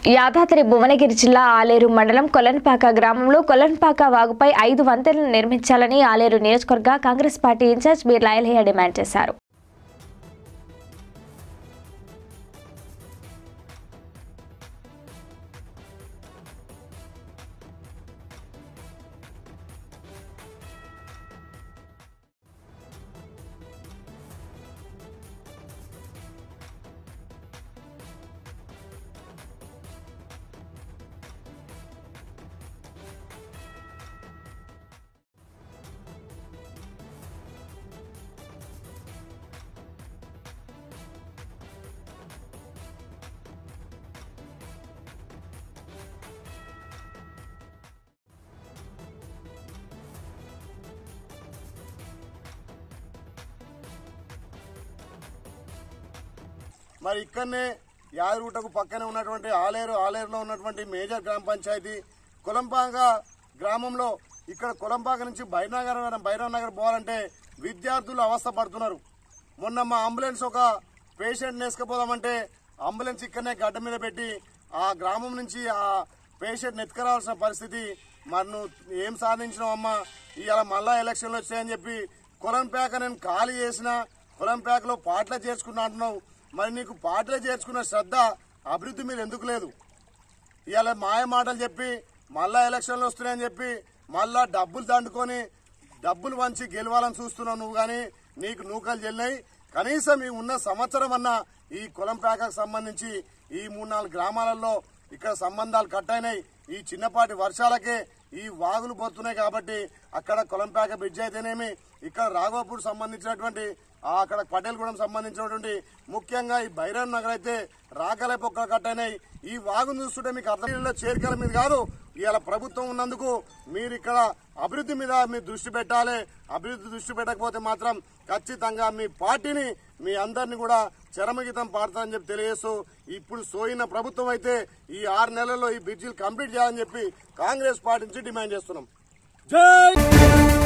యాదాద్రి భువనగిరి జిల్లా ఆలేరు మండలం కొలన్పాక గ్రామంలో కొలన్పాక వాగుపై ఐదు వంతెనలు నిర్మించాలని ఆలేరు నియోజకవర్గ కాంగ్రెస్ పార్టీ ఇన్ఛార్జ్ బీర్ లాయలయ్య డిమాండ్ చేశారు మరి ఇక్కడనే యాదరుటకు పక్కనే ఉన్నటువంటి ఆలేరు ఆలేరులో ఉన్నటువంటి మేజర్ గ్రామ పంచాయతీ కులంపాక గ్రామంలో ఇక్కడ కులంపాక నుంచి బైరానగర్ బైరానగర్ పోవాలంటే విద్యార్థులు అవస్థ పడుతున్నారు మొన్న మా అంబులెన్స్ ఒక పేషెంట్ నేసుకపోదామంటే అంబులెన్స్ ఇక్కడనే గడ్డ మీద పెట్టి ఆ గ్రామం నుంచి ఆ పేషెంట్ ఎత్తుకురావాల్సిన పరిస్థితి మరి నువ్వు ఏం సాధించినావమ్మా ఇవాళ మళ్ళా ఎలక్షన్లు వచ్చాయని చెప్పి కులంపేక నేను ఖాళీ చేసిన కులంపేకలో పాటలు చేర్చుకున్నా అంటున్నావు మరి నీకు పాటలు చేర్చుకున్న శ్రద్ధ అభివృద్ధి మీద ఎందుకు లేదు ఇవాళ మాయ మాటలు చెప్పి మళ్ళా ఎలక్షన్లు వస్తున్నాయని చెప్పి మళ్ళా డబ్బులు దండుకొని డబ్బులు వంచి గెలవాలని చూస్తున్నావు నువ్వు కానీ నీకు నూకలు చెల్లినాయి కనీసం ఈ ఉన్న సంవత్సరం అన్న ఈ కులం పేకకు సంబంధించి ఈ మూడు నాలుగు గ్రామాలలో ఇక్కడ సంబంధాలు కట్ అయినాయి ఈ చిన్నపాటి వర్షాలకే ఈ వాగులు పోతున్నాయి కాబట్టి అక్కడ కొలంపేక బ్రిడ్జ్ అయితేనేమి ఇక్కడ రాఘవపూర్ సంబంధించినటువంటి ఆ అక్కడ పటేల్గూడెం సంబంధించినటువంటి ముఖ్యంగా ఈ బైరాన్ నగర్ అయితే రాకలే పొక్క కట్టయినాయి ఈ వాగును చూస్తుంటే మీకు అర్థం చేరికల మీద కాదు ఇవాళ ప్రభుత్వం ఉన్నందుకు మీరు ఇక్కడ అభివృద్ధి మీద మీ దృష్టి పెట్టాలి అభివృద్ధి దృష్టి పెట్టకపోతే మాత్రం ఖచ్చితంగా మీ పార్టీని మీ అందరిని కూడా చరమగీతం పాడతారని చెప్పి తెలియజేస్తూ ఇప్పుడు సోయిన ప్రభుత్వం అయితే ఈ ఆరు నెలల్లో ఈ బ్రిడ్జిలు కంప్లీట్ చేయాలని చెప్పి కాంగ్రెస్ పార్టీ నుంచి డిమాండ్ చేస్తున్నాం జై